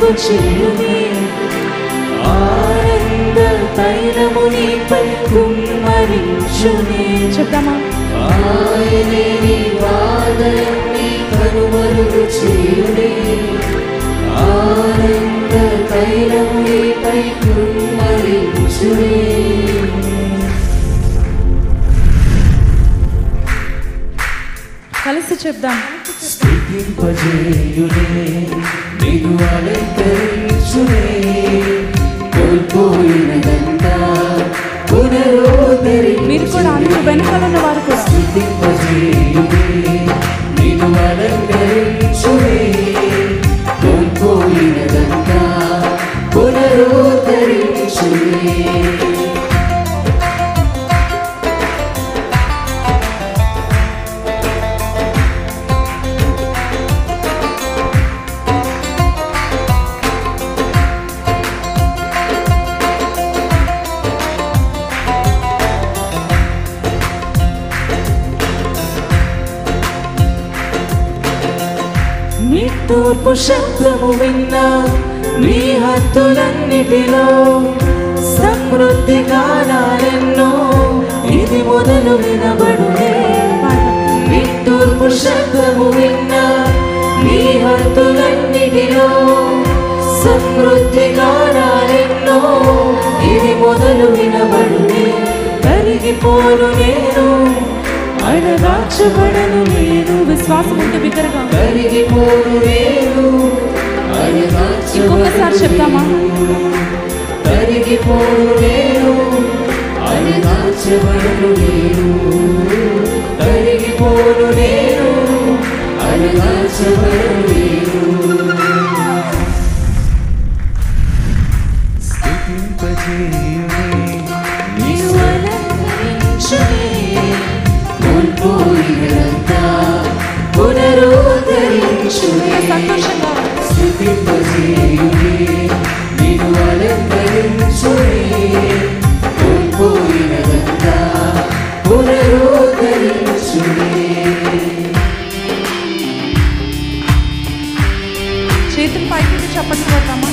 మరుగు చేయునే ఆనంద తైలము నీపై కుమ్మరించునే చెప్దామా ఆయనే నీ బాధలన్నీ కనుమరుగు చేయునే ఆనంద తైలము నీపై కుమ్మరించునే కలిసి చెప్దాం స్థితింపజేయునే నిన్ను అలంకరించునే కోల్పోయినదంతా పునరుద్ధరి మీరు కూడా అందరూ వెనకాల ఉన్న వారు కూడా స్థితింపజేయునే నిన్ను అలంకరించునే కోల్పోయినదంతా పునరుద్ధరించునే నిట్టూర్పు శబ్దము విన్నా నీ హత్తులన్నిటిలో సమృద్ధి కాలాలెన్నో ఇది మొదలు వినబడునే నిట్టూర్పు శబ్దము విన్నా నీ హత్తులన్నిటిలో సమృద్ధి కాలాలెన్నో ఇది మొదలు వినబడునే కరిగిపోను నేను అడగాచబడను నేను విశ్వాసం ఉంటే బిగ్గరగా కరిగిపోను నేను ఇంకొకసారి చెప్తామా కరిగిపోను నేను అడగాచబడను నేను కరిగిపోను నేను అడగాచబడను నేను నీవు అలంకరించునే కోల్పోయినంతా పునరుద్ధరించునే సంతోషంగా స్థితింపజేయునే నిన్ను అలంకరించునే కోల్పోయినదంతా పునరుద్ధరించునే చేతులు పైకి చెప్పండి కొడతామా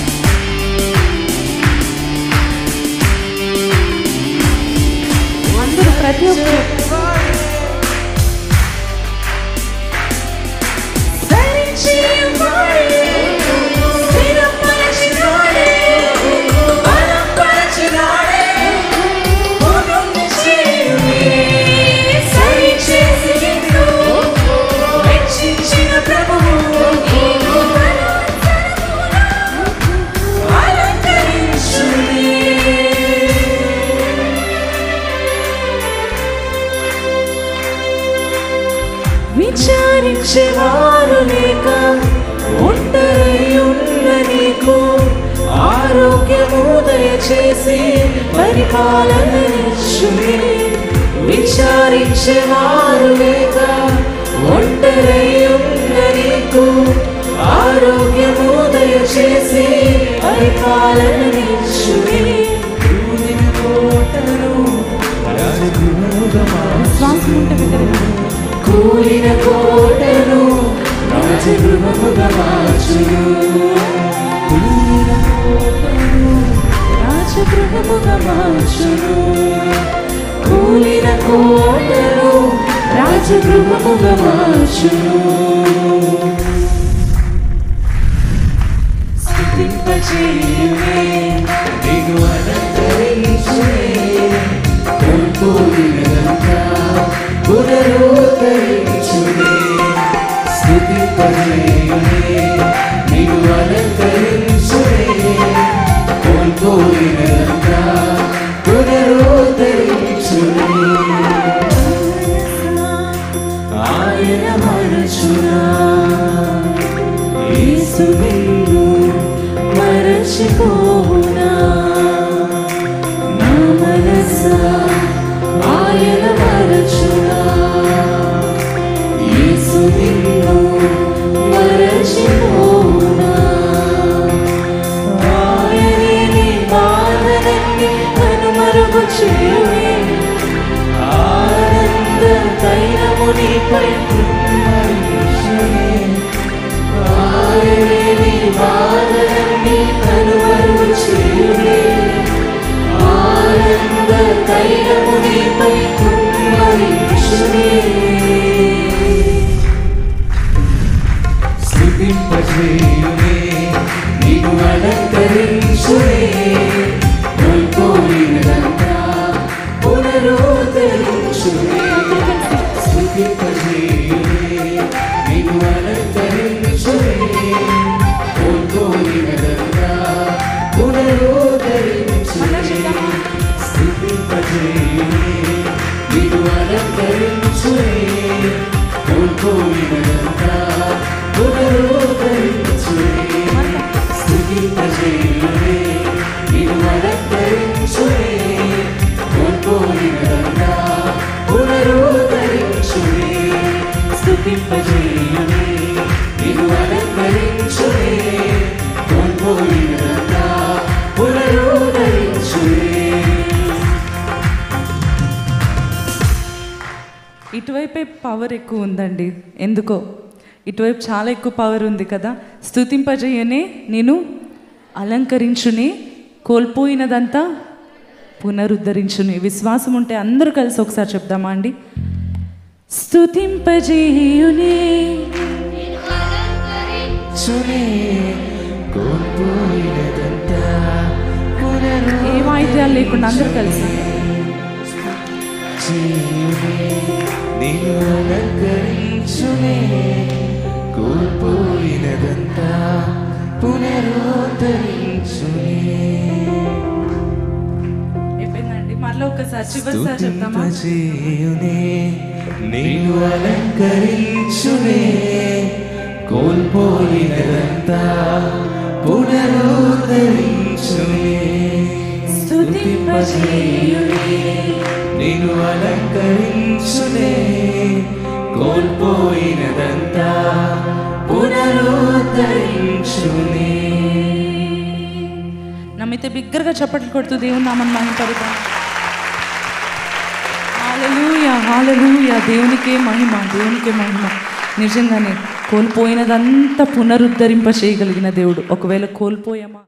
అందరూ ప్రతి ఒక్కరు విచారించేవారు లేక ఒంటరై ఉన్న నీకు ఆరోగ్యము దయచేసి పరిపాలన ఇచ్చునే విచారించేవారు లేక ఒంటరై ఉన్న నీకు ఆరోగ్యము దయచేసి పరిపాలన ఇచ్చునే కోటను విశ్వాసం ఉంటే బిగ్గరగా కూలిన కోటను రాజగృహముగా మార్చును కూలిన కోటను రాజగృహముగా మార్చును కూలిన కోటను రాజగృహముగా మార్చును స్థుతింపచేయునే నిన్ను అలంకరించునే కోల్పోయినదంతా పునరుద్ధరించునే స్థుతింపచేయునే నిన్ను అలంకరించునే కోల్పోయినదంతా పునరుద్ధరించునే ఆయన మరచునా యేసు నిన్ను మరచిపోవునా నా మనసా ఆయన మరచునా యేసు నిన్ను మరచిపోవునా ఆయనే నీ బాధలన్నీ కనుమరుగు చేయునే ఆనంద తైలము నీపై కుమ్మరించునే ఆయనే నీ బాధలన్నీ ఇటువైపే పవర్ ఎక్కువ ఉందండి ఎందుకో ఇటువైపు చాలా ఎక్కువ పవర్ ఉంది కదా స్థుతింపజేయనే నేను అలంకరించుని కోల్పోయినదంతా పునరుద్ధరించుని విశ్వాసం ఉంటే అందరూ కలిసి ఒకసారి చెప్దామా అండి స్థుతింపజేయునే చునే కోల్పోయినదంతా పునరు ఏ వాయిద్యాలు లేకుండా అందరూ కలిసి జీవునే నిన్ను అలంకరించునే కోల్పోయినదంతా పునరుద్ధరించునే అయిపోయిందండి మళ్ళీ ఒకసారి చివరిసారి చెప్దామా స్తుతింపజేయునే నిన్ను అలంకరించునే కోల్పోయినదంతా పునరుద్ధరించునే స్తుతింపజేయునే నిన్ను అలంకరించునే కోల్పోయినదంతా పునరుద్ధరించునే నమ్మితే బిగ్గరగా చప్పట్లు కొడుతూ దేవుని నామని మహిమపడతాం హాలూయా హాలూయా దేవునికే మహిమ దేవునికే మహిమ నిజంగానే కోల్పోయినదంతా పునరుద్ధరింప చేయగలిగిన దేవుడు ఒకవేళ కోల్పోయామా